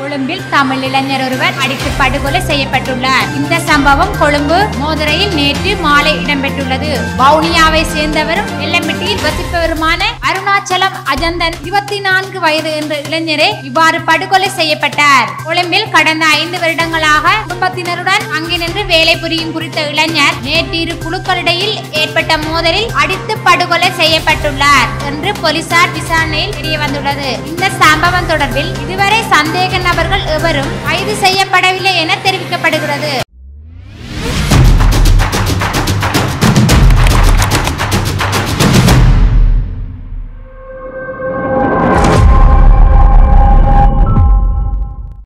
கொழும்பில் தமிழ் இளைஞர் ஒருவர் அடித்து படுகொலை செய்யப்பட்டுள்ளார் இந்த சம்பவம் கொழும்பு மோதுரையில் நேற்று மாலை இடம்பெற்றுள்ளது வவுனியாவை சேர்ந்தவரும் எல்லம்பட்டியில் வசிப்பவருமான அருணாச்சலம் அஜந்தன் இருபத்தி நான்கு வயது என்ற இளைஞரே இவ்வாறு படுகொலை செய்யப்பட்டார் கொழும்பில் கடந்த ஐந்து வருடங்களாக குடும்பத்தினருடன் அங்கே நின்று வேலை புரியும் குறித்த இளைஞர் நேற்று இரு குழுக்களிடையில் ஏற்பட்ட மோதலில் அடித்து படுகொலை செய்யப்பட்டுள்ளார் என்று போலீசார் விசாரணையில் தெரிய வந்துள்ளது இந்த சம்பவம் தொடர்பில் இதுவரை சந்தேக நபர்கள் எவரும் கைது செய்யப்படவில்லை என தெரிவிக்கப்படுகிறது